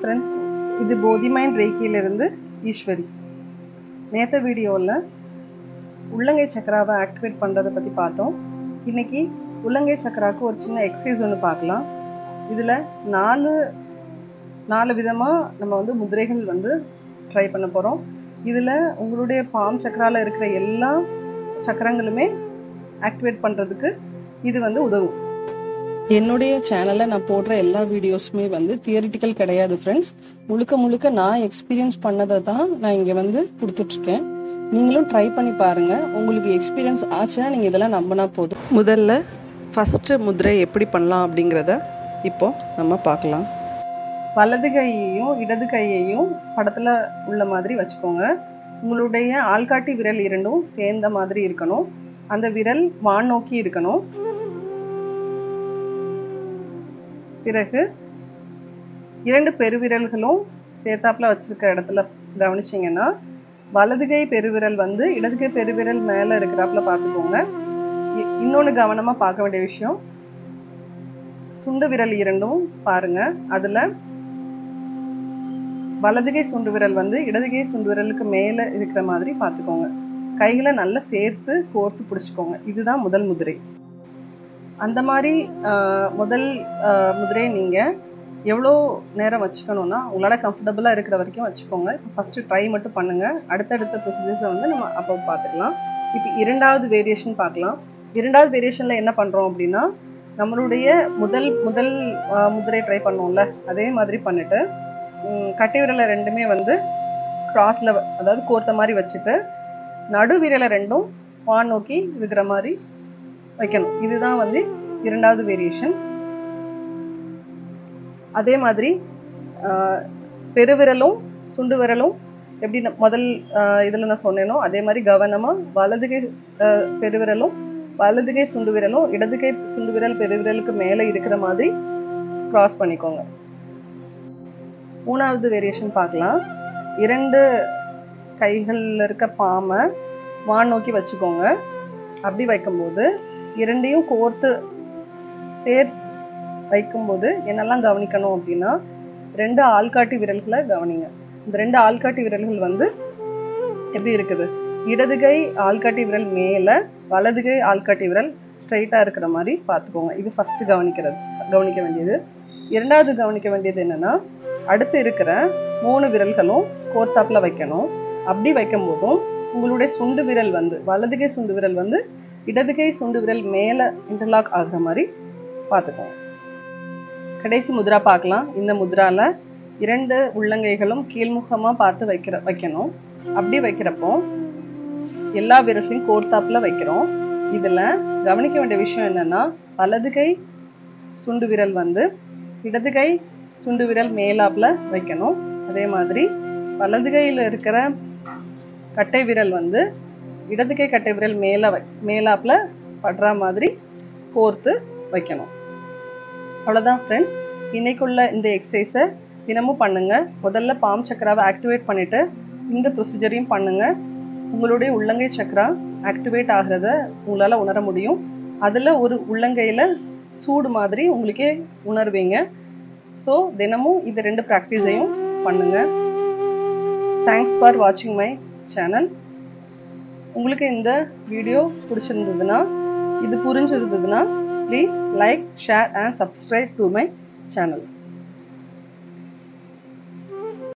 friends இது போதிமைன் ரேக்கியிலிருந்து ஈஸ்வரி நேற்று வீடியோவில் உள்ளங்கை சக்கராவை ஆக்டிவேட் பண்ணுறதை பற்றி பார்த்தோம் இன்னைக்கு உள்ளங்கை சக்கராவுக்கு ஒரு சின்ன எக்ஸசைஸ் ஒன்று பார்க்கலாம் இதில் நாலு நாலு விதமாக நம்ம வந்து முதிரைகள் வந்து ட்ரை பண்ண போகிறோம் இதில் உங்களுடைய பாம் சக்கராவில் இருக்கிற எல்லா சக்கரங்களுமே ஆக்டிவேட் பண்ணுறதுக்கு இது வந்து உதவும் என்னுடைய சேனல்ல நான் போடுற எல்லா வீடியோஸுமே வந்து தியரிட்டிக்கல் கிடையாது ஃப்ரெண்ட்ஸ் முழுக்க முழுக்க நான் எக்ஸ்பீரியன்ஸ் பண்ணதை தான் நான் இங்க வந்து கொடுத்துட்டு இருக்கேன் நீங்களும் ட்ரை பண்ணி பாருங்க உங்களுக்கு எக்ஸ்பீரியன்ஸ் ஆச்சுன்னா நீங்க இதெல்லாம் நம்பினா போதும் முதல்ல ஃபர்ஸ்ட் முதிரை எப்படி பண்ணலாம் அப்படிங்கிறத இப்போ நம்ம பார்க்கலாம் வலது கையையும் இடது கையையும் படத்தில் உள்ள மாதிரி வச்சுக்கோங்க உங்களுடைய ஆள்காட்டி விரல் இரண்டும் சேர்ந்த மாதிரி இருக்கணும் அந்த விரல் வான் நோக்கி இருக்கணும் பிறகு இரண்டு பெருவிரல்களும் சேர்த்தாப்புல வச்சிருக்க இடத்துல கவனிச்சிங்கன்னா வலது கை பெருவிரல் வந்து இடது கை பெருவிரல் மேலே இருக்கிறாப்புல பார்த்துக்கோங்க இன்னொன்று கவனமாக பார்க்க வேண்டிய விஷயம் சுண்டு விரல் இரண்டும் பாருங்க அதில் வலதுகை சுண்டு விரல் வந்து இடதுகை சுண்டு விரலுக்கு மேலே இருக்கிற மாதிரி பார்த்துக்கோங்க கைகளை நல்லா சேர்த்து கோர்த்து பிடிச்சிக்கோங்க இதுதான் முதல் முதிரை அந்த மாதிரி முதல் முதிரையை நீங்கள் எவ்வளோ நேரம் வச்சுக்கணும்னா உங்களால் கம்ஃபர்டபுளாக இருக்கிற வரைக்கும் வச்சுக்கோங்க ஃபஸ்ட்டு ட்ரை மட்டும் பண்ணுங்கள் அடுத்தடுத்த ப்ரொசீஜர்ஸை வந்து நம்ம அப்போ பார்த்துக்கலாம் இப்போ இரண்டாவது வேரியேஷன் பார்க்கலாம் இரண்டாவது வேரியேஷனில் என்ன பண்ணுறோம் அப்படின்னா நம்மளுடைய முதல் முதல் முதிரை ட்ரை பண்ணோம்ல அதே மாதிரி பண்ணிட்டு கட்டை விரலை ரெண்டுமே வந்து கிராஸில் அதாவது கோர்த்த மாதிரி வச்சுட்டு நடு விரலை ரெண்டும் வான் நோக்கி இருக்கிற மாதிரி வைக்கணும் இதுதான் வந்து இரண்டாவது வேரியேஷன் அதே மாதிரி பெருவிரலும் சுண்டு விரலும் எப்படி முதல் இதில் நான் சொன்னேனோ அதே மாதிரி கவனமாக வலதுகை பெருவிரலும் வலதுகை சுண்டு விரலும் இடதுகை சுண்டு விரல் பெருவிரலுக்கு மேலே இருக்கிற மாதிரி க்ராஸ் பண்ணிக்கோங்க மூணாவது வேரியேஷன் பார்க்கலாம் இரண்டு கைகளில் இருக்க பாமை வான் நோக்கி வச்சுக்கோங்க அப்படி வைக்கும்போது இரண்டையும் கோர்த்து சேர் வைக்கும்போது என்னெல்லாம் கவனிக்கணும் அப்படின்னா ரெண்டு ஆள்காட்டி விரல்களை கவனிங்க இந்த ரெண்டு ஆள்காட்டி விரல்கள் வந்து எப்படி இருக்குது இடதுகை ஆள்காட்டி விரல் மேலே வலதுகை ஆள்காட்டி விரல் ஸ்ட்ரைட்டாக இருக்கிற மாதிரி பார்த்துக்கோங்க இது ஃபஸ்ட்டு கவனிக்கிறது கவனிக்க வேண்டியது இரண்டாவது கவனிக்க வேண்டியது என்னென்னா அடுத்து இருக்கிற மூணு விரல்களும் கோர்த்தாப்பில் வைக்கணும் அப்படி வைக்கும் போதும் உங்களுடைய சுண்டு விரல் வந்து வலதுகை சுண்டு விரல் வந்து இடதுகை சுண்டு விரல் மேலே இன்டர்லாக் ஆகுற மாதிரி பார்த்துக்கோங்க கடைசி முத்ரா பார்க்கலாம் இந்த முத்ரால இரண்டு உள்ளங்கைகளும் கீழ்முகமாக பார்த்து வைக்கிற வைக்கணும் அப்படி வைக்கிறப்போ எல்லா விரலையும் கோர்த்தாப்பில் வைக்கிறோம் இதில் கவனிக்க வேண்டிய விஷயம் என்னென்னா வலதுகை சுண்டு விரல் வந்து இடதுகை சுண்டு விரல் மேலாப்பில் வைக்கணும் அதே மாதிரி வலது கையில் இருக்கிற கட்டை விரல் வந்து இடது கை கட்டை விரல் மேலே வை மேலாப்பில் படுற மாதிரி கோர்த்து வைக்கணும் அவ்வளோதான் ஃப்ரெண்ட்ஸ் இன்னைக்குள்ள இந்த எக்ஸசைஸை தினமும் பண்ணுங்கள் முதல்ல பாம் சக்கராவை ஆக்டிவேட் பண்ணிவிட்டு இந்த ப்ரொசீஜரையும் பண்ணுங்கள் உங்களுடைய உள்ளங்கை சக்கரா ஆக்டிவேட் ஆகிறத உங்களால் உணர முடியும் அதில் ஒரு உள்ளங்கையில் சூடு மாதிரி உங்களுக்கே உணர்வீங்க ஸோ தினமும் இது ரெண்டு ப்ராக்டிஸையும் பண்ணுங்கள் தேங்க்ஸ் ஃபார் வாட்சிங் மை சேனல் உங்களுக்கு இந்த வீடியோ பிடிச்சிருந்ததுன்னா இது புரிஞ்சிருந்ததுன்னா please like share and subscribe to my channel